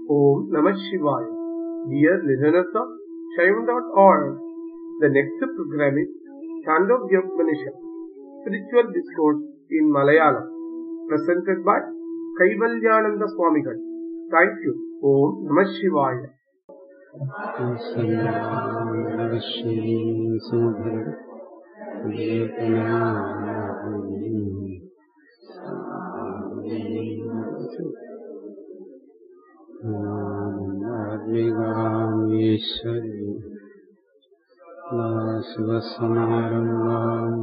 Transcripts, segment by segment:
Om Namah Shivaya. Dear listeners of Shaivan.org, the next program is Chandogya Spiritual Discourse in Malayalam, presented by Kaivalyananda Swamigal. Thank you. Om Namah Shivaya. ആത്മികാമീശ്വരി ശിവസമാരംഭാം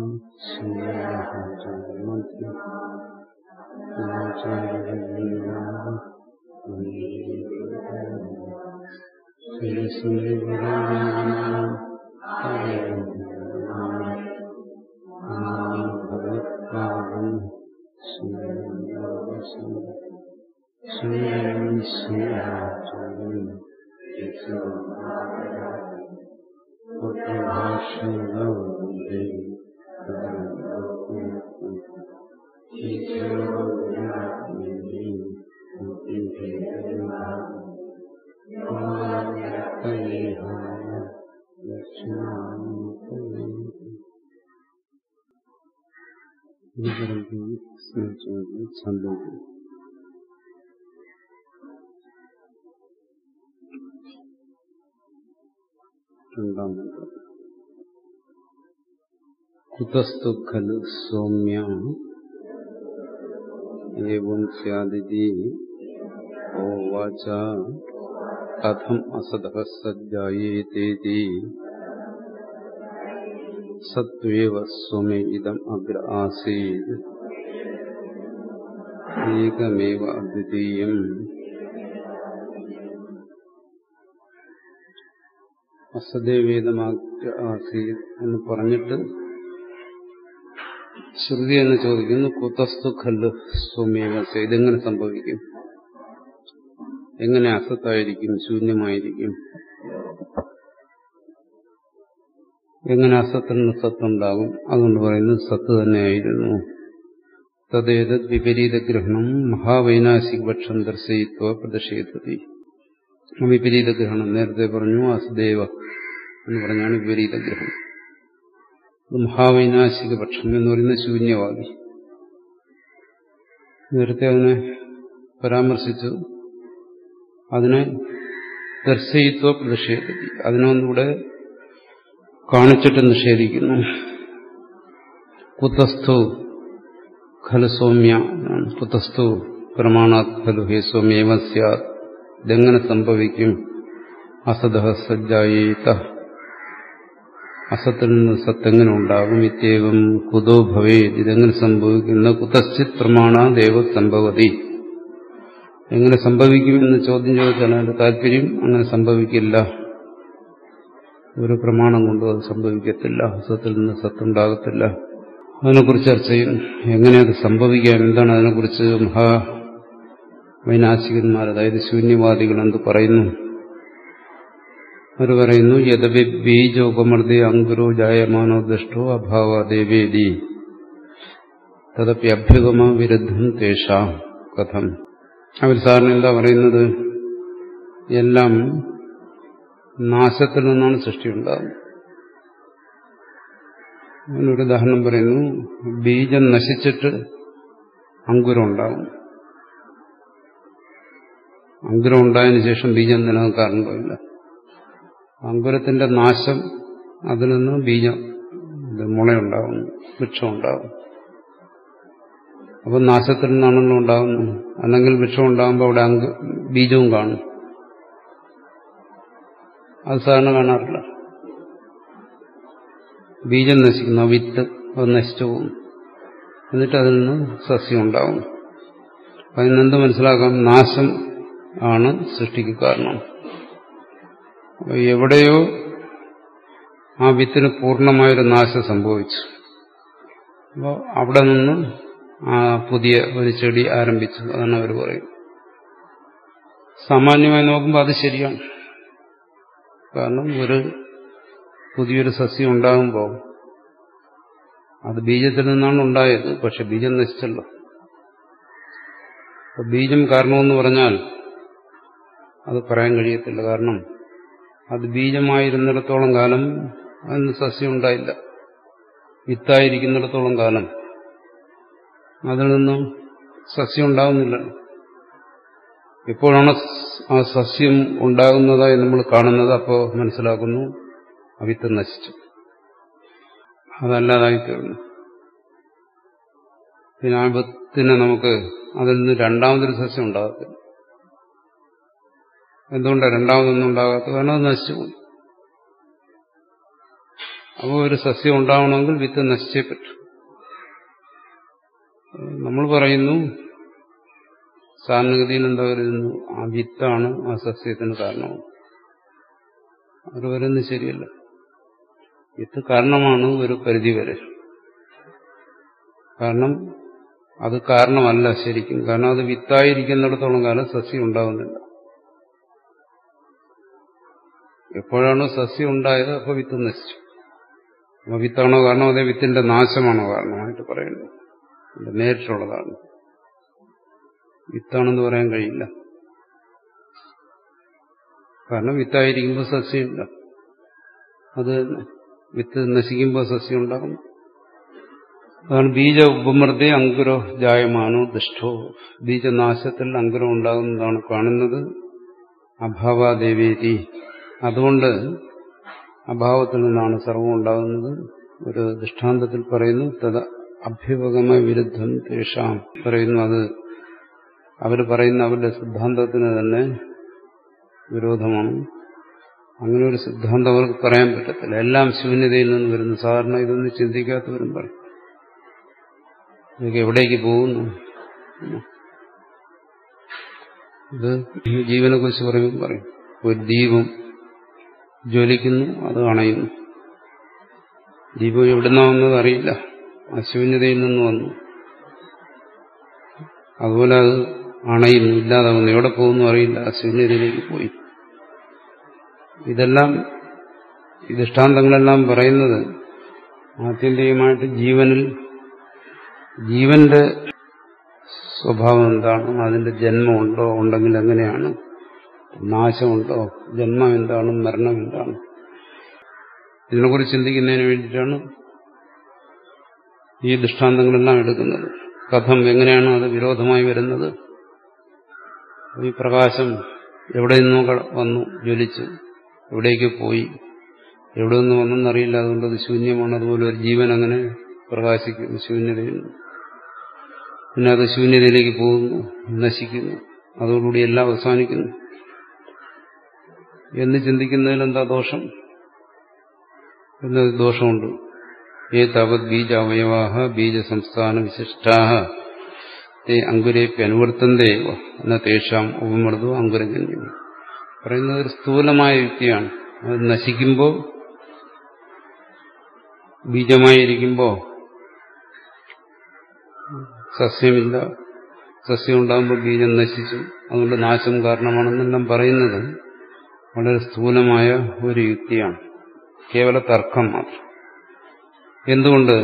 ഭഗവത്പാദം Shri Shri ഛന്ദം രണ്ടാം മന്ത്രം കുതസ്തു ഖലു സൗമ്യ ഏവം സ്യാദിതി ഓവാച കഥം അസത സജ്ജായേതേതി സത്വേവ സ്വമേ ഇതം അഗ്ര ആസീത് ഏകമേവ അദ്വിതീയം അസദേവേദമാഗ്ര ആസീത് എന്ന് പറഞ്ഞിട്ട് ശ്രുതി എന്ന് ചോദിക്കുന്നു കുതസ്തു ഖല്ല് സ്വമേവസ ഇതെങ്ങനെ സംഭവിക്കും എങ്ങനെ അസത്തായിരിക്കും ശൂന്യമായിരിക്കും എങ്ങനെ അസത്തിൽ നിന്ന് സത്തുണ്ടാകും അതുകൊണ്ട് പറയുന്നത് സത്ത് തന്നെയായിരുന്നു തദ്ദേത് വിപരീത ഗ്രഹണം മഹാവൈനാശിക പക്ഷം ദർശയിത്വ പ്രതിഷേധത്തി വിപരീത ഗ്രഹണം നേരത്തെ പറഞ്ഞു അസദേവ എന്ന് പറഞ്ഞാണ് വിപരീത ഗ്രഹണം അത് മഹാവൈനാശിക പക്ഷം എന്ന് പറയുന്ന ശൂന്യവാദി നേരത്തെ അതിനെ പരാമർശിച്ചു അതിനെ ദർശയിത്വ പ്രതിഷേധത്തി അതിനൊന്നിവിടെ കാണിച്ചിട്ട് നിഷേധിക്കുന്നു കുതസ്ഥു ഖലു സൗമ്യ കുതസ്ഥു പ്രമാണാത് ഖലു ഹേ സൗമ്യേവ സ്യാത് ഇതെങ്ങനെ സംഭവിക്കും അസത സജ്ജായേത അസത്തിൽ നിന്ന് സത്തെങ്ങനെ ഉണ്ടാകും ഇത്യവും കുതോ ഭവേ ഇതെങ്ങനെ സംഭവിക്കുന്ന കുതശ്ചിത് പ്രമാണ ദേവ സംഭവതി എങ്ങനെ സംഭവിക്കുമെന്ന് ചോദ്യം ചോദിച്ചാൽ അതിന്റെ താല്പര്യം അങ്ങനെ സംഭവിക്കില്ല ഒരു പ്രമാണം കൊണ്ടും അത് സംഭവിക്കത്തില്ല അസത്തിൽ നിന്ന് സത്തുണ്ടാകത്തില്ല അതിനെക്കുറിച്ച് ചർച്ച ചെയ്യും എങ്ങനെ അത് സംഭവിക്കാം എന്താണ് അതിനെക്കുറിച്ച് മഹാ വൈനാശികന്മാർ അതായത് ശൂന്യവാദികൾ എന്ത് പറയുന്നു അവർ പറയുന്നു യഥവി ബീജോപമർദ്ദി അങ്കുരോ ജായമാനോ ദുഷ്ടോ അഭാവ ദേവേദി തദപ്പി അഭ്യുഗമ വിരുദ്ധം തേഷാം കഥം അവർ സാറിന് എന്താ പറയുന്നത് എല്ലാം നാശത്തിൽ നിന്നാണ് സൃഷ്ടി ഉണ്ടാകുന്നത് അതിനൊരു ഉദാഹരണം പറയുന്നു ബീജം നശിച്ചിട്ട് അങ്കുരം ഉണ്ടാകും അങ്കുരം ഉണ്ടായതിനു ശേഷം ബീജം നിലനിൽക്കാറുണ്ടോ ഇല്ല അങ്കുരത്തിന്റെ നാശം അതിൽ നിന്ന് ബീജം മുളയുണ്ടാകുന്നു വൃക്ഷം ഉണ്ടാകും അപ്പം നാശത്തിൽ നിന്നാണല്ലോ ഉണ്ടാകുന്നത് അല്ലെങ്കിൽ വൃക്ഷം ഉണ്ടാകുമ്പോൾ അവിടെ അങ്ക് ബീജവും കാണും അത് സാധാരണ കാണാറില്ല ബീജം നശിക്കുന്നു ആ വിത്ത് അത് നശിച്ചു പോകും എന്നിട്ട് അതിൽ നിന്ന് സസ്യം ഉണ്ടാകും അതിനെന്ത് മനസ്സിലാക്കാം നാശം ആണ് സൃഷ്ടിക്ക് കാരണം എവിടെയോ ആ വിത്തിന് പൂർണ്ണമായൊരു നാശം സംഭവിച്ചു അപ്പോൾ അവിടെ നിന്ന് ആ പുതിയ ഒരു ചെടി ആരംഭിച്ചു അതാണ് അവർ പറയും സാമാന്യമായി നോക്കുമ്പോൾ അത് ശരിയാണ് കാരണം ഒരു പുതിയൊരു സസ്യം ഉണ്ടാകുമ്പോൾ അത് ബീജത്തിൽ നിന്നാണ് ഉണ്ടായത് പക്ഷെ ബീജം നശിച്ചല്ലോ അപ്പൊ ബീജം കാരണമെന്ന് പറഞ്ഞാൽ അത് പറയാൻ കഴിയത്തില്ല കാരണം അത് ബീജമായിരുന്നിടത്തോളം കാലം അതിന് സസ്യം ഉണ്ടായില്ല വിത്തായിരിക്കുന്നിടത്തോളം കാലം അതിൽ നിന്നും സസ്യം ഉണ്ടാകുന്നില്ല എപ്പോഴാണ് ആ സസ്യം ഉണ്ടാകുന്നതായി നമ്മൾ കാണുന്നത് അപ്പോൾ മനസ്സിലാക്കുന്നു ആ വിത്ത് നശിച്ചു അതല്ലാതായി തീർന്നു പിന്നെ ആ വിത്തിനെ നമുക്ക് അതിൽ നിന്ന് രണ്ടാമതൊരു സസ്യം ഉണ്ടാകത്തില്ല എന്തുകൊണ്ടാണ് രണ്ടാമതൊന്നും ഉണ്ടാകാത്തത് കാരണം അത് നശിച്ചു പോയി അപ്പോൾ ഒരു സസ്യം ഉണ്ടാവണമെങ്കിൽ വിത്ത് നശിച്ചേ പറ്റൂ നമ്മൾ പറയുന്നു സാധാരണഗതിയിൽ എന്താ കരുതുന്നു ആ വിത്താണ് ആ സസ്യത്തിന് കാരണമാണ് അത് വരുന്നത് ശരിയല്ല വിത്ത് കാരണമാണ് ഒരു പരിധി വരെ കാരണം അത് കാരണമല്ല ശരിക്കും കാരണം അത് വിത്തായിരിക്കുന്നിടത്തോളം കാലം സസ്യം ഉണ്ടാകുന്നില്ല എപ്പോഴാണോ സസ്യം ഉണ്ടായത് അപ്പോൾ വിത്ത് നശിച്ചു അപ്പോൾ വിത്താണോ കാരണം അതേ വിത്തിന്റെ നാശമാണോ കാരണമായിട്ട് പറയേണ്ടത് ഇത് നേരിട്ടുള്ളതാണ് വിത്താണെന്ന് പറയാൻ കഴിയില്ല കാരണം വിത്തായിരിക്കുമ്പോൾ സസ്യമില്ല അത് വിത്ത് നശിക്കുമ്പോൾ സസ്യം ഉണ്ടാകും അതാണ് ബീജ ഉപമൃതി അങ്കുരോ ജായമാനോ ദുഷ്ടോ ബീജനാശത്തിൽ അങ്കുരം ഉണ്ടാകുന്നതാണ് കാണുന്നത് അഭാവാദേവേരി അതുകൊണ്ട് അഭാവത്തിൽ നിന്നാണ് സർവം ഉണ്ടാകുന്നത് ഒരു ദൃഷ്ടാന്തത്തിൽ പറയുന്നു തത് അഭ്യുപഗമ വിരുദ്ധം തേഷാം പറയുന്നു അത് അവർ പറയുന്ന അവരുടെ സിദ്ധാന്തത്തിന് തന്നെ വിരോധമാണ് അങ്ങനെ ഒരു സിദ്ധാന്തം അവർക്ക് പറയാൻ പറ്റത്തില്ല എല്ലാം ശൂന്യതയിൽ നിന്ന് വരുന്നു സാധാരണ ഇതൊന്നും ചിന്തിക്കാത്തവരും പറയും ഇതൊക്കെ എവിടേക്ക് പോകുന്നു ഇത് ജീവനെ കുറിച്ച് പറയുമ്പോൾ പറയും ഒരു ദീപം ജ്വലിക്കുന്നു അത് അണയുന്നു ദീപം എവിടുന്ന വന്നത് അറിയില്ല അശൂന്യതയിൽ നിന്ന് വന്നു അതുപോലെ അത് അണയുന്നു ഇല്ലാതാവുന്നു എവിടെ പോകുന്നു അറിയില്ല അശൂന്യതയിലേക്ക് പോയി ഇതെല്ലാം ഈ ദൃഷ്ടാന്തങ്ങളെല്ലാം പറയുന്നത് ആത്യന്തികമായിട്ട് ജീവനിൽ ജീവന്റെ സ്വഭാവം എന്താണ് അതിന്റെ ജന്മമുണ്ടോ ഉണ്ടെങ്കിൽ എങ്ങനെയാണ് നാശമുണ്ടോ ജന്മം എന്താണ് മരണം എന്താണ് ഇതിനെക്കുറിച്ച് ചിന്തിക്കുന്നതിന് വേണ്ടിയിട്ടാണ് ഈ ദൃഷ്ടാന്തങ്ങളെല്ലാം എടുക്കുന്നത് കഥം എങ്ങനെയാണ് അത് വിരോധമായി വരുന്നത് ഈ പ്രകാശം എവിടെ നിന്നോ വന്നു ജ്വലിച്ചു എവിടേക്ക് പോയി എവിടെ നിന്ന് വന്നെന്നറിയില്ല അതുകൊണ്ട് അത് ശൂന്യമാണ് അതുപോലെ ഒരു ജീവൻ അങ്ങനെ പ്രകാശിക്കുന്നു ശൂന്യതയിൽ പിന്നെ അത് ശൂന്യതയിലേക്ക് പോകുന്നു നശിക്കുന്നു അതോടുകൂടി എല്ലാം അവസാനിക്കുന്നു എന്ന് ചിന്തിക്കുന്നതിൽ എന്താ ദോഷം എന്നത് ദോഷമുണ്ട് ഏ താവത് ബീജ അവയവാഹ ബീജ സംസ്ഥാന വിശിഷ്ടാഹ തേ അങ്കുരേപ്യനുവർത്തന്തേ എന്ന തേഷാം ഉപമൃതു അങ്കുരജന്യം പറയുന്നത് ഒരു സ്ഥൂലമായ യുക്തിയാണ് അത് നശിക്കുമ്പോൾ ബീജമായിരിക്കുമ്പോൾ സസ്യമില്ല സസ്യം ഉണ്ടാകുമ്പോൾ ബീജം നശിച്ചു അതുകൊണ്ട് നാശം കാരണമാണെന്നെല്ലാം പറയുന്നത് വളരെ സ്ഥൂലമായ ഒരു യുക്തിയാണ് കേവല തർക്കം മാത്രം എന്തുകൊണ്ട്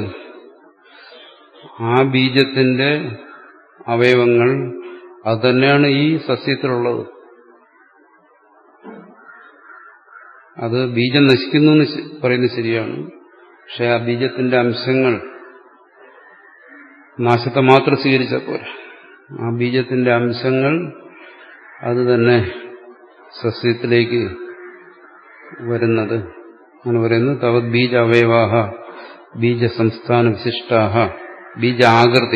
ആ ബീജത്തിന്റെ അവയവങ്ങൾ അതുതന്നെയാണ് ഈ സസ്യത്തിലുള്ളത് അത് ബീജം നശിക്കുന്നു എന്ന് പറയുന്നത് ശരിയാണ് പക്ഷെ ആ ബീജത്തിന്റെ അംശങ്ങൾ നാശത്തെ മാത്രം സ്വീകരിച്ചാൽ പോരാ ആ ബീജത്തിന്റെ അംശങ്ങൾ അത് തന്നെ സസ്യത്തിലേക്ക് വരുന്നത് അങ്ങനെ പറയുന്നു തവത് ബീജ അവയവാഹ ബീജ സംസ്ഥാന വിശിഷ്ടാഹ ബീജ ആകൃതി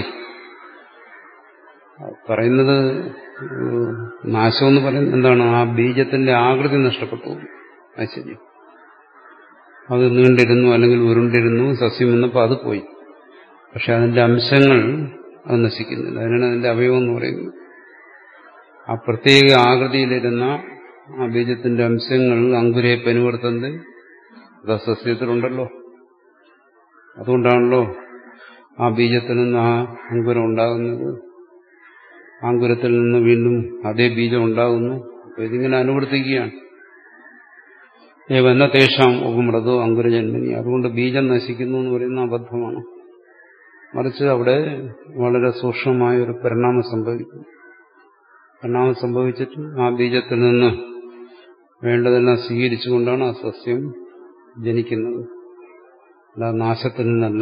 പറയുന്നത് നാശമെന്ന് പറയുന്നത് എന്താണ് ആ ബീജത്തിന്റെ ആകൃതി നഷ്ടപ്പെട്ടു അത് ശരി അത് നീണ്ടിരുന്നു അല്ലെങ്കിൽ ഉരുണ്ടിരുന്നു സസ്യം വന്നപ്പോൾ അത് പോയി പക്ഷെ അതിന്റെ അംശങ്ങൾ അത് നശിക്കുന്നില്ല അതിനാണ് അതിന്റെ അവയവം എന്ന് പറയുന്നത് ആ പ്രത്യേക ആകൃതിയിലിരുന്ന ആ ബീജത്തിന്റെ അംശങ്ങൾ അങ്കുരെ പനുവർത്തത് അത് സസ്യത്തിലുണ്ടല്ലോ അതുകൊണ്ടാണല്ലോ ആ ബീജത്തിൽ നിന്ന് ആ അങ്കുരം ഉണ്ടാകുന്നത് അങ്കുരത്തിൽ നിന്ന് വീണ്ടും അതേ ബീജം ഉണ്ടാകുന്നു അപ്പൊ ഇതിങ്ങനെ അനുവർത്തിക്കുകയാണ് ഏവന്ന തേഷാം ഉപമൃതോ അങ്കുരജന്മനി അതുകൊണ്ട് ബീജം നശിക്കുന്നു എന്ന് പറയുന്ന അബദ്ധമാണ് മറിച്ച് അവിടെ വളരെ സൂക്ഷ്മമായ ഒരു പരിണാമം സംഭവിക്കുന്നു പരിണാമം സംഭവിച്ചിട്ട് ആ ബീജത്തിൽ നിന്ന് വേണ്ടതെല്ലാം സ്വീകരിച്ചുകൊണ്ടാണ് ആ സസ്യം ജനിക്കുന്നത് അല്ല നാശത്തിൽ നിന്നല്ല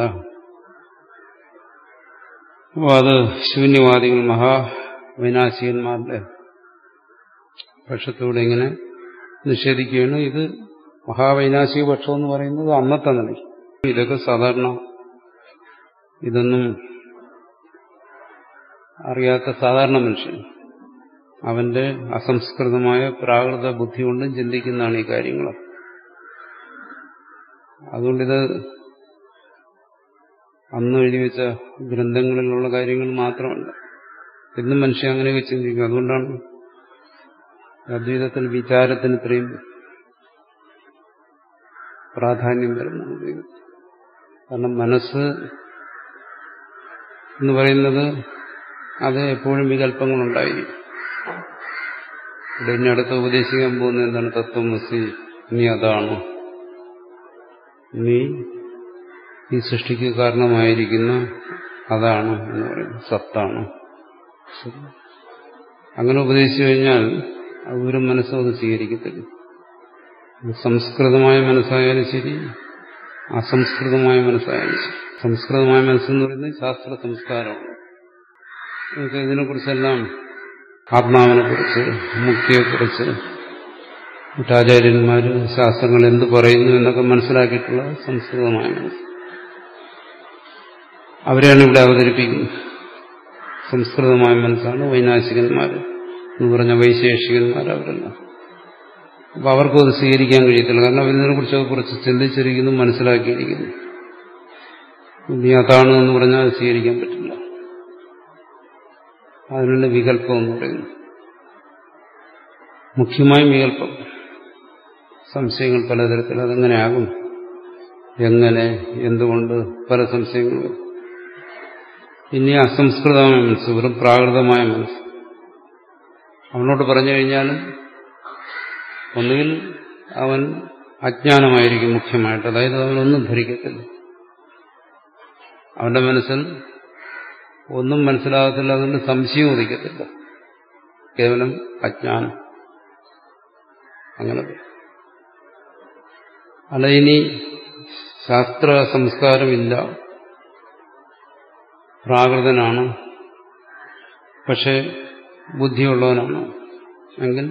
അപ്പോൾ അത് ശൂന്യവാദികൾ മഹാവിനാശികന്മാരുടെ പക്ഷത്തോടെ ഇങ്ങനെ നിഷേധിക്കുകയാണ് ഇത് മഹാവൈനാശിക പക്ഷം എന്ന് പറയുന്നത് അന്നത്തെ നിലയ്ക്ക് ഇതൊക്കെ സാധാരണ ഇതൊന്നും അറിയാത്ത സാധാരണ മനുഷ്യൻ അവന്റെ അസംസ്കൃതമായ പ്രാകൃത ബുദ്ധി കൊണ്ടും ചിന്തിക്കുന്നതാണ് ഈ കാര്യങ്ങൾ അതുകൊണ്ടിത് അന്ന് എഴുതി വെച്ച ഗ്രന്ഥങ്ങളിലുള്ള കാര്യങ്ങൾ മാത്രമല്ല ഇന്നും മനുഷ്യൻ അങ്ങനെയൊക്കെ ചിന്തിക്കും അതുകൊണ്ടാണ് അദ്വൈതത്തിൽ വിചാരത്തിന് ഇത്രയും പ്രാധാന്യം വരുന്നത് കാരണം മനസ്സ് എന്ന് പറയുന്നത് അത് എപ്പോഴും വികല്പങ്ങളുണ്ടായി ഇവിടെ ഇനി അടുത്ത് ഉപദേശിക്കാൻ പോകുന്നത് എന്താണ് തത്വമസി നീ അതാണ് നീ ഈ സൃഷ്ടിക്ക് കാരണമായിരിക്കുന്ന അതാണ് എന്ന് പറയുന്നത് സത്താണ് അങ്ങനെ ഉപദേശിച്ചു കഴിഞ്ഞാൽ ഒരു മനസ്സും അത് സ്വീകരിക്കത്തില്ല സംസ്കൃതമായ മനസ്സായാലും ശരി അസംസ്കൃതമായ മനസ്സായാലും ശരി സംസ്കൃതമായ മനസ്സെന്ന് പറയുന്നത് ശാസ്ത്ര സംസ്കാരമാണ് നമുക്ക് ഇതിനെക്കുറിച്ചെല്ലാം ആത്മാവിനെക്കുറിച്ച് മുക്തിയെക്കുറിച്ച് മറ്റാചാര്യന്മാർ ശാസ്ത്രങ്ങൾ എന്ത് പറയുന്നു എന്നൊക്കെ മനസ്സിലാക്കിയിട്ടുള്ള സംസ്കൃതമായ മനസ്സ് അവരെയാണ് ഇവിടെ അവതരിപ്പിക്കുന്നത് സംസ്കൃതമായ മനസ്സാണ് വൈനാശികന്മാർ എന്ന് പറഞ്ഞ വൈശേഷികന്മാർ അവരെല്ലാം അപ്പൊ അവർക്കും അത് സ്വീകരിക്കാൻ കഴിയത്തില്ല കാരണം അവരിതിനെ കുറിച്ചൊക്കെ കുറച്ച് ചിന്തിച്ചിരിക്കുന്നു മനസ്സിലാക്കിയിരിക്കുന്നു നീ അതാണ് എന്ന് പറഞ്ഞാൽ അത് സ്വീകരിക്കാൻ പറ്റില്ല അതിനുള്ള വികല്പം എന്ന് പറയുന്നു മുഖ്യമായും വികല്പം സംശയങ്ങൾ പലതരത്തിൽ അതെങ്ങനെ ആകും എങ്ങനെ എന്തുകൊണ്ട് പല സംശയങ്ങൾ ഇനി അസംസ്കൃതമായ മനസ്സ് വെറും പ്രാകൃതമായ മനസ്സ് അവനോട് പറഞ്ഞു കഴിഞ്ഞാലും ഒന്നുകിൽ അവൻ അജ്ഞാനമായിരിക്കും മുഖ്യമായിട്ട് അതായത് അവനൊന്നും ധരിക്കത്തില്ല അവന്റെ മനസ്സിൽ ഒന്നും മനസ്സിലാകത്തില്ല അതുകൊണ്ട് സംശയം ഉദിക്കത്തില്ല കേവലം അജ്ഞാനം അങ്ങനെ അല്ല ഇനി ശാസ്ത്ര സംസ്കാരമില്ല പ്രാകൃതനാണ് പക്ഷെ ബുദ്ധിയുള്ളവനാണ് എങ്കിൽ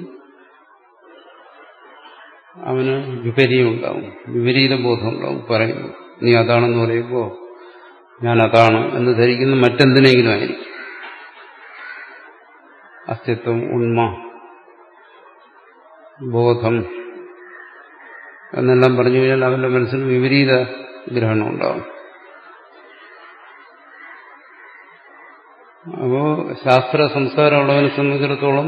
അവന് വിപരീയം ഉണ്ടാവും വിപരീത ബോധം ഉണ്ടാവും പറയുന്നു നീ അതാണെന്ന് പറയുമ്പോൾ ഞാൻ അതാണ് എന്ന് ധരിക്കുന്ന മറ്റെന്തിനെങ്കിലും ആയിരിക്കും അസ്തിത്വം ഉണ്മ ബോധം എന്നെല്ലാം പറഞ്ഞു കഴിഞ്ഞാൽ അവന്റെ മനസ്സിൽ വിപരീത ഗ്രഹണം ഉണ്ടാവും അപ്പോ ശാസ്ത്ര സംസ്കാരമുള്ളവനെ സംബന്ധിച്ചിടത്തോളം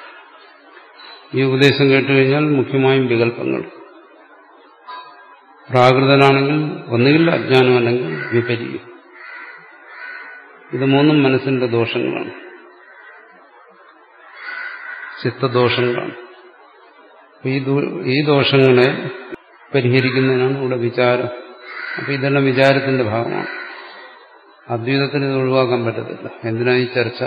ഈ ഉപദേശം കേട്ടുകഴിഞ്ഞാൽ മുഖ്യമായും വികല്പങ്ങൾ പ്രാകൃതനാണെങ്കിൽ ഒന്നുകിൽ അജ്ഞാനം അല്ലെങ്കിൽ വിപരീയം ഇത് മൂന്നും മനസ്സിന്റെ ദോഷങ്ങളാണ് ചിത്തദോഷങ്ങളാണ് ഈ ഈ ദോഷങ്ങളെ പരിഹരിക്കുന്നതിനാണ് ഇവിടെ വിചാരം അപ്പൊ ഇതെല്ലാം വിചാരത്തിന്റെ ഭാഗമാണ് അദ്വൈതത്തിന് ഇത് ഒഴിവാക്കാൻ പറ്റത്തില്ല എന്തിനാ ഈ ചർച്ച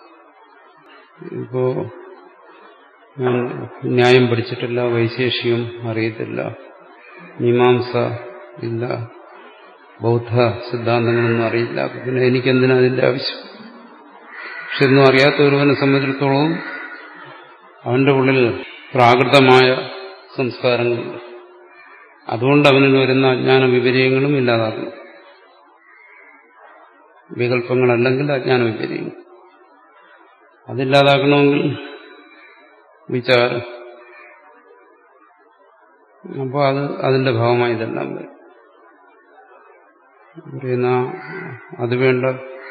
ഇപ്പോ ഞാൻ ന്യായം പഠിച്ചിട്ടില്ല വൈശേഷികം അറിയത്തില്ല മീമാംസ ഇല്ല ബൗദ്ധ സിദ്ധാന്തങ്ങളൊന്നും അറിയില്ല പിന്നെ എനിക്കെന്തിനാ അതിന്റെ ആവശ്യം പക്ഷെ ഒന്നും അറിയാത്ത ഒരുവനെ സംബന്ധിച്ചിടത്തോളം അവന്റെ ഉള്ളിൽ പ്രാകൃതമായ സംസ്കാരങ്ങളുണ്ട് അതുകൊണ്ട് അവനിൽ വരുന്ന അജ്ഞാന വിപര്യങ്ങളും ഇല്ലാതാക്കണം വികല്പങ്ങളല്ലെങ്കിൽ അജ്ഞാന വിപര്യങ്ങൾ അതില്ലാതാക്കണമെങ്കിൽ വിചാരം അപ്പോൾ അത് അതിന്റെ ഭാഗമായി ഇതെല്ലാം വരും പറയുന്ന അത് വേണ്ട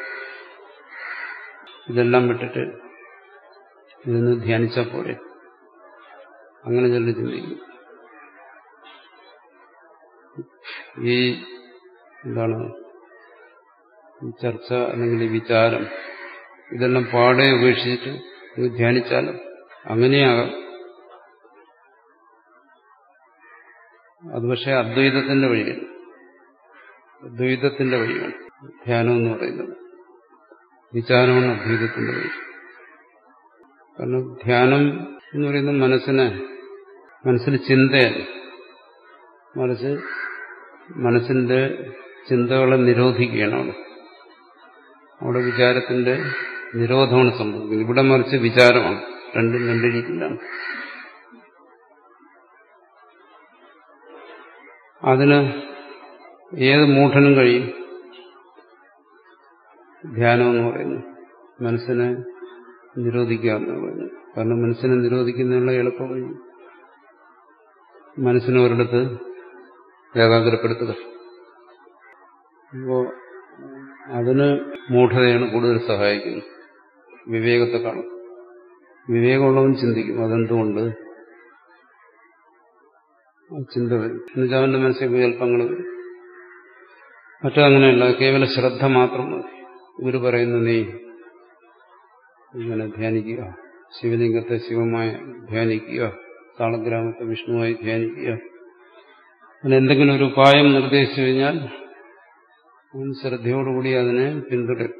ഇതെല്ലാം വിട്ടിട്ട് ഇതൊന്ന് ധ്യാനിച്ചാൽ പോരെ അങ്ങനെ ചിലർ ചിന്തിക്കും ഈ എന്താണ് ഈ ചർച്ച അല്ലെങ്കിൽ ഈ വിചാരം ഇതെല്ലാം പാടെ ഉപേക്ഷിച്ചിട്ട് ധ്യാനിച്ചാലും അങ്ങനെയാകാം അത് പക്ഷേ അദ്വൈതത്തിന്റെ വഴിയാണ് അദ്വൈതത്തിന്റെ വഴിയാണ് ധ്യാനം എന്ന് പറയുന്നത് വിചാരമാണ് അദ്വൈതത്തിന്റെ വഴി കാരണം ധ്യാനം എന്ന് പറയുന്നത് മനസ്സിനെ മനസ്സിന് ചിന്തയല്ല മറിച്ച് മനസ്സിന്റെ ചിന്തകളെ നിരോധിക്കുകയാണ് അവിടെ അവിടെ വിചാരത്തിന്റെ നിരോധമാണ് സംഭവിക്കുന്നത് ഇവിടെ മറിച്ച് വിചാരമാണ് രണ്ടും രണ്ട് രീതിയിലാണ് അതിന് ഏത് മൂഢനും കഴിയും ധ്യാനം എന്ന് പറയുന്നു മനസ്സിനെ നിരോധിക്കുക എന്ന് പറയുന്നു കാരണം മനസ്സിനെ നിരോധിക്കുന്നതിനുള്ള എളുപ്പ വഴി മനസ്സിനെ ഒരിടത്ത് ഏകാഗ്രപ്പെടുത്തുക അപ്പോ അതിന് മൂഢതയാണ് കൂടുതൽ സഹായിക്കുന്നത് വിവേകത്തെ കാണും വിവേകമുള്ളവൻ ചിന്തിക്കും അതെന്തുകൊണ്ട് ചിന്ത വരും എന്നുവെച്ചാൽ അവന്റെ മനസ്സിൽ വികല്പങ്ങൾ വരും മറ്റങ്ങനെയല്ല കേവല ശ്രദ്ധ മാത്രം മതി ഇവർ പറയുന്നു നീ ഇങ്ങനെ ധ്യാനിക്കുക ശിവലിംഗത്തെ ശിവമായി ധ്യാനിക്കുക താളഗ്രാമത്തെ വിഷ്ണുവായി ധ്യാനിക്കുക അങ്ങനെ എന്തെങ്കിലും ഒരു ഉപായം നിർദ്ദേശിച്ചു കഴിഞ്ഞാൽ അവൻ ശ്രദ്ധയോടുകൂടി അതിനെ പിന്തുടരും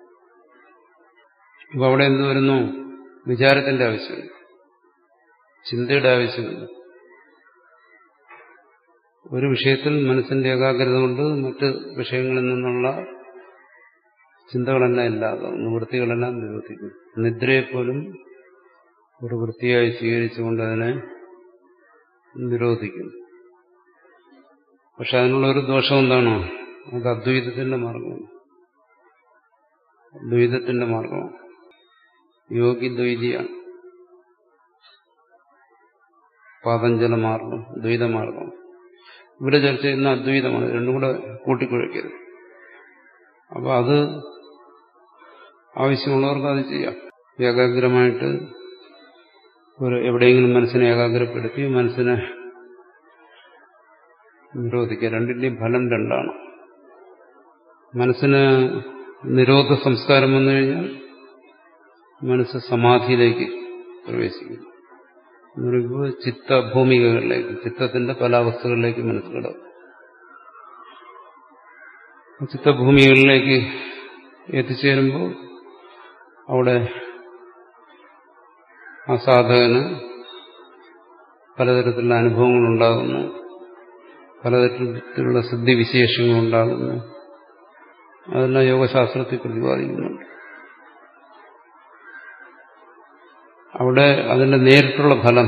അപ്പൊ അവിടെ എന്ത് വരുന്നു വിചാരത്തിന്റെ ആവശ്യമില്ല ചിന്തയുടെ ആവശ്യമില്ല ഒരു വിഷയത്തിൽ മനസ്സിന്റെ ഏകാഗ്രത കൊണ്ട് മറ്റ് വിഷയങ്ങളിൽ നിന്നുള്ള ചിന്തകളെല്ലാം ഇല്ലാതാവും നിവൃത്തികളെല്ലാം നിരോധിക്കും നിദ്രയെപ്പോലും ഒരു വൃത്തിയായി സ്വീകരിച്ചുകൊണ്ട് അതിനെ നിരോധിക്കുന്നു പക്ഷെ അതിനുള്ള ഒരു ദോഷം എന്താണോ അത് അദ്വൈതത്തിന്റെ മാർഗമാണ് ദ്വൈതത്തിന്റെ മാർഗമാണ് യോഗി ദ്വൈതിയാണ് പാതഞ്ജല മാർഗം ദ്വൈതമാർഗം ഇവിടെ ചർച്ച ചെയ്യുന്ന അദ്വൈതമാണ് രണ്ടും കൂടെ കൂട്ടിക്കുഴയ്ക്കരുത് അപ്പൊ അത് ആവശ്യമുള്ളവർക്ക് അത് ചെയ്യാം ഏകാഗ്രമായിട്ട് ഒരു എവിടെയെങ്കിലും മനസ്സിനെ ഏകാഗ്രപ്പെടുത്തി മനസ്സിനെ നിരോധിക്കുക രണ്ടിന്റെയും ഫലം രണ്ടാണ് മനസ്സിന് നിരോധ സംസ്കാരം വന്നു കഴിഞ്ഞാൽ മനസ്സ് സമാധിയിലേക്ക് പ്രവേശിക്കുന്നു എന്ന് പറയുമ്പോൾ ചിത്തഭൂമികകളിലേക്ക് ചിത്തത്തിന്റെ പല അവസ്ഥകളിലേക്ക് മനസ്സ് കിടക്കും ചിത്തഭൂമികളിലേക്ക് എത്തിച്ചേരുമ്പോൾ അവിടെ ആ സാധകന് പലതരത്തിലുള്ള അനുഭവങ്ങൾ ഉണ്ടാകുന്നു പലതരത്തിലുള്ള സിദ്ധിവിശേഷങ്ങൾ ഉണ്ടാകുന്നു അതെല്ലാം യോഗശാസ്ത്രത്തിൽ പ്രതിപാദിക്കുന്നുണ്ട് അവിടെ അതിന്റെ നേരിട്ടുള്ള ഫലം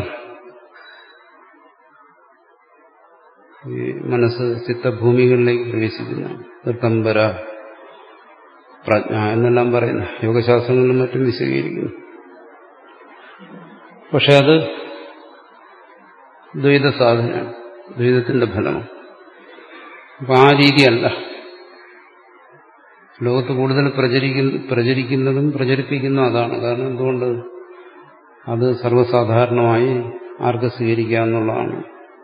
ഈ മനസ്സ് ചിത്തഭൂമികളിലേക്ക് പ്രവേശിക്കുന്ന നിർത്തംബര പ്രജ്ഞ എന്നെല്ലാം പറയുന്നു യോഗശാസ്ത്രങ്ങളിലും മറ്റും വിശദീകരിക്കുന്നു പക്ഷെ അത് ദ്വൈത സാധനമാണ് ദ്വൈതത്തിന്റെ ഫലമാണ് അപ്പൊ ആ രീതിയല്ല ലോകത്ത് കൂടുതൽ പ്രചരിക്കുന്ന പ്രചരിക്കുന്നതും പ്രചരിപ്പിക്കുന്നതും അതാണ് കാരണം എന്തുകൊണ്ട് അത് സർവ്വസാധാരണമായി ആർക്ക് സ്വീകരിക്കാമെന്നുള്ളതാണ്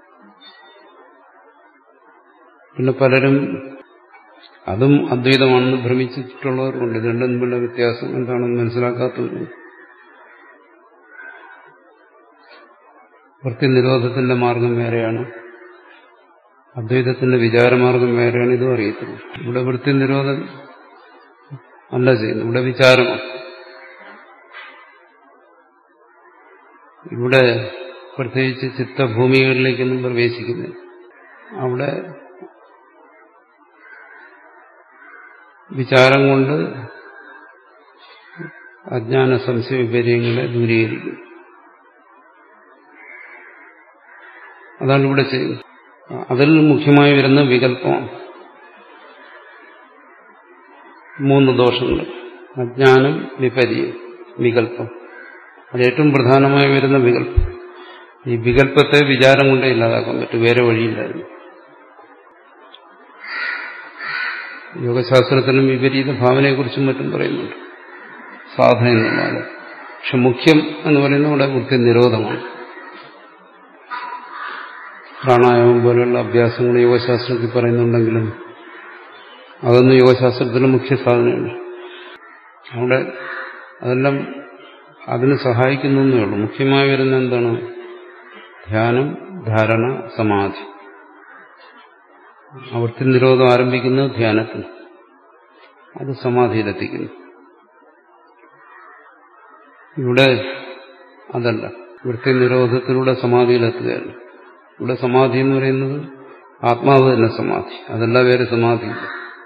പിന്നെ പലരും അതും അദ്വൈതമാണെന്ന് ഭ്രമിച്ചിട്ടുള്ളവർക്കുണ്ട് ഇത് രണ്ടും തമ്മിലുള്ള വ്യത്യാസം എന്താണെന്ന് മനസ്സിലാക്കാത്തവരും വൃത്തി നിരോധത്തിന്റെ മാർഗം വേറെയാണ് അദ്വൈതത്തിന്റെ വിചാരമാർഗം വേറെയാണ് ഇതും അറിയത്തില്ല ഇവിടെ വൃത്തി നിരോധം അല്ല ചെയ്യുന്നത് ഇവിടെ വിചാരമാണ് ഇവിടെ പ്രത്യേകിച്ച് ചിത്തഭൂമികളിലേക്കൊന്നും പ്രവേശിക്കുന്നില്ല അവിടെ വിചാരം കൊണ്ട് അജ്ഞാന സംശയ വിപര്യങ്ങളെ ദൂരീകരിക്കും അതാണ് ഇവിടെ ചെയ്യുന്നത് അതിൽ മുഖ്യമായി വരുന്ന വികല്പമാണ് മൂന്ന് ദോഷങ്ങൾ അജ്ഞാനം വിപര്യം വികല്പം അത് ഏറ്റവും പ്രധാനമായി വരുന്ന വികല്പം ഈ വികല്പത്തെ വിചാരം കൊണ്ടേ ഇല്ലാതാക്കാൻ പറ്റും വേറെ വഴിയില്ലായിരുന്നു യോഗശാസ്ത്രത്തിലും വിപരീത ഭാവനയെക്കുറിച്ചും മറ്റും പറയുന്നുണ്ട് സാധന എന്നുള്ളത് പക്ഷെ മുഖ്യം എന്ന് പറയുന്നത് ഇവിടെ വൃത്തി നിരോധമാണ് പ്രാണായാമം പോലെയുള്ള അഭ്യാസങ്ങൾ യോഗശാസ്ത്രത്തിൽ പറയുന്നുണ്ടെങ്കിലും അതൊന്നും യോഗശാസ്ത്രത്തിലെ മുഖ്യ സാധനമാണ് അവിടെ അതെല്ലാം അതിന് സഹായിക്കുന്നേ ഉള്ളൂ മുഖ്യമായി വരുന്ന എന്താണ് ധ്യാനം ധാരണ സമാധി അവർത്തി നിരോധം ആരംഭിക്കുന്നത് ധ്യാനത്തിന് അത് സമാധിയിലെത്തിക്കുന്നു ഇവിടെ അതല്ല വൃത്തി നിരോധത്തിലൂടെ സമാധിയിലെത്തുകയല്ല ഇവിടെ സമാധി എന്ന് പറയുന്നത് ആത്മാവ് തന്നെ സമാധി അതല്ല വേറെ സമാധിയില്ല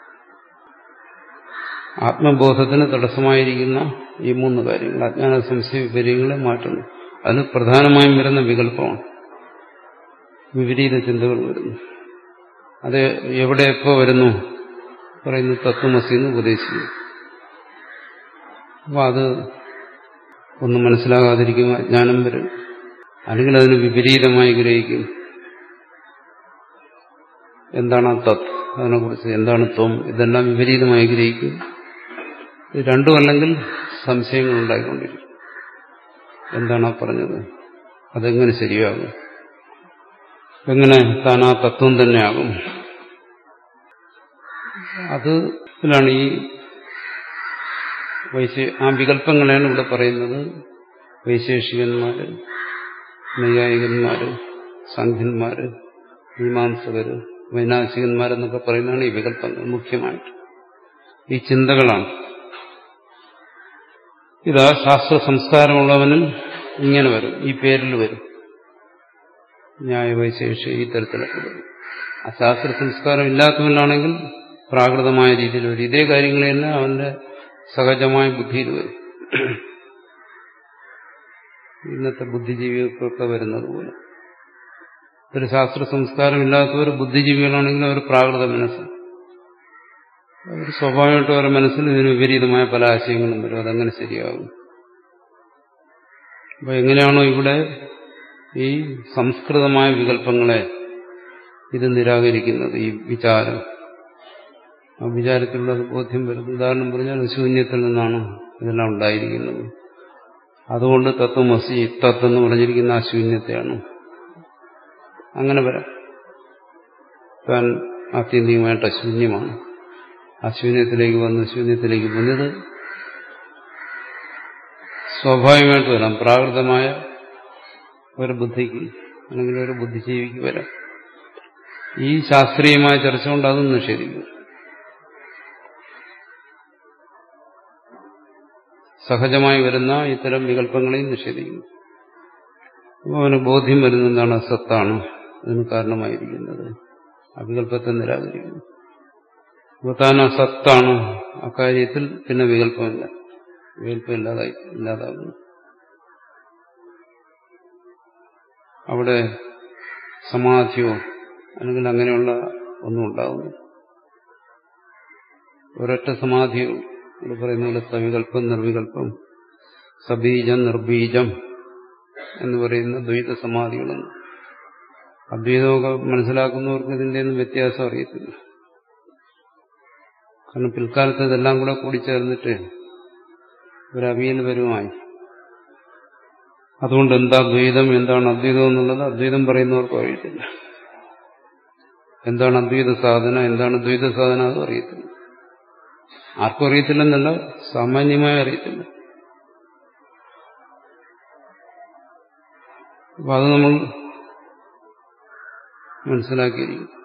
ആത്മബോധത്തിന് തടസ്സമായിരിക്കുന്ന ഈ മൂന്ന് കാര്യങ്ങൾ അജ്ഞാന സംശയ വിപര്യങ്ങളെ മാറ്റുന്നു അതിന് പ്രധാനമായും വരുന്ന വികല്പമാണ് വിപരീത ചിന്തകൾ വരുന്നു അത് എവിടെ എപ്പോ വരുന്നു പറയുന്നു തത്വമസി എന്ന് ഉപദേശിക്കുന്നു അപ്പൊ അത് ഒന്നും മനസ്സിലാകാതിരിക്കും അജ്ഞാനം വരും അല്ലെങ്കിൽ അതിന് വിപരീതമായി ഗ്രഹിക്കും എന്താണ് ആ തത് അതിനെക്കുറിച്ച് എന്താണ് ത്വം ഇതെല്ലാം വിപരീതമായി ഗ്രഹിക്കും ഇത് രണ്ടും അല്ലെങ്കിൽ സംശയങ്ങൾ ഉണ്ടായിക്കൊണ്ടിരിക്കും എന്താണ് ആ പറഞ്ഞത് അതെങ്ങനെ ശരിയാകും എങ്ങനെ താൻ ആ തത്വം തന്നെയാകും അത് ഇതിലാണ് ഈ വൈശേ ആ വികല്പങ്ങളെയാണ് ഇവിടെ പറയുന്നത് വൈശേഷികന്മാര് നൈയായികന്മാര് സംഘന്മാര് മീമാംസകര് വൈനാശികന്മാരെന്നൊക്കെ പറയുന്നതാണ് ഈ വികല്പങ്ങൾ മുഖ്യമായിട്ട് ഈ ചിന്തകളാണ് ഇതാ ശാസ്ത്ര സംസ്കാരമുള്ളവനും ഇങ്ങനെ വരും ഈ പേരിൽ വരും ന്യായവൈശേഷി ഈ തരത്തിലൊക്കെ വരും ആ ശാസ്ത്ര സംസ്കാരം ഇല്ലാത്തവനാണെങ്കിൽ പ്രാകൃതമായ രീതിയിൽ വരും ഇതേ കാര്യങ്ങൾ തന്നെ അവന്റെ സഹജമായ ബുദ്ധിയിൽ വരും ഇന്നത്തെ ബുദ്ധിജീവികൾക്കൊക്കെ വരുന്നത് പോലെ ഒരു ശാസ്ത്ര സംസ്കാരം ഇല്ലാത്തവർ ബുദ്ധിജീവികളാണെങ്കിൽ അവർ പ്രാകൃത മനസ്സ് അവർ സ്വാഭാവികമായിട്ടും അവരുടെ മനസ്സിൽ ഇതിന് വിപരീതമായ പല ആശയങ്ങളും വരും അതങ്ങനെ ശരിയാകും അപ്പൊ എങ്ങനെയാണോ ഇവിടെ ഈ സംസ്കൃതമായ വികല്പങ്ങളെ ഇത് നിരാകരിക്കുന്നത് ഈ വിചാരം ആ വിചാരത്തിലുള്ള ബോധ്യം വരുന്നു ഉദാഹരണം പറഞ്ഞാൽ ശൂന്യത്തിൽ നിന്നാണ് ഇതെല്ലാം ഉണ്ടായിരിക്കുന്നത് അതുകൊണ്ട് തത്വമസി തത്വം എന്ന് പറഞ്ഞിരിക്കുന്ന ആ ശൂന്യത്തെയാണ് അങ്ങനെ വരാം താൻ ആത്യന്തികമായിട്ട് അശൂന്യമാണ് ആ ശൂന്യത്തിലേക്ക് വന്ന് ശൂന്യത്തിലേക്ക് വന്നത് സ്വാഭാവികമായിട്ട് വരാം പ്രാകൃതമായ ഒരു ബുദ്ധിക്ക് അല്ലെങ്കിൽ ഒരു ബുദ്ധിജീവിക്ക് വരാം ഈ ശാസ്ത്രീയമായ ചർച്ച കൊണ്ട് അതും നിഷേധിക്കും സഹജമായി വരുന്ന ഇത്തരം വികല്പങ്ങളെയും നിഷേധിക്കുന്നു അപ്പോൾ അവന് ബോധ്യം വരുന്ന എന്താണ് സത്താണ് അതിന് കാരണമായിരിക്കുന്നത് ആ വികല്പത്തെ നിരാകരിക്കുന്നു അപ്പോൾ താൻ ആ സത്താണ് അക്കാര്യത്തിൽ പിന്നെ വികല്പമില്ല വികല്പം ഇല്ലാതായി ഇല്ലാതാകുന്നു അവിടെ സമാധിയോ അല്ലെങ്കിൽ അങ്ങനെയുള്ള ഒന്നും ഉണ്ടാകുന്നു ഒരൊറ്റ സമാധിയോ ഇവിടെ പറയുന്ന പോലെ സവികല്പം നിർവികല്പം സബീജം നിർബീജം എന്ന് പറയുന്ന ദ്വൈത സമാധികളൊന്നും അദ്വൈതമൊക്കെ മനസ്സിലാക്കുന്നവർക്ക് ഇതിന്റെ ഒന്നും വ്യത്യാസം അറിയത്തില്ല കാരണം പിൽക്കാലത്ത് ഇതെല്ലാം കൂടെ കൂടിച്ചേർന്നിട്ട് ഒരു അവിയൽ വരുമായി അതുകൊണ്ട് എന്താ ദ്വൈതം എന്താണ് അദ്വൈതം എന്നുള്ളത് അദ്വൈതം പറയുന്നവർക്ക് അറിയത്തില്ല എന്താണ് അദ്വൈത സാധന എന്താണ് ദ്വൈത സാധന അതും അറിയത്തില്ല ആർക്കും അറിയത്തില്ലെന്നല്ല സാമാന്യമായി അറിയത്തില്ല അപ്പൊ അത് നമ്മൾ മനസ്സിലാക്കിയിരിക്കും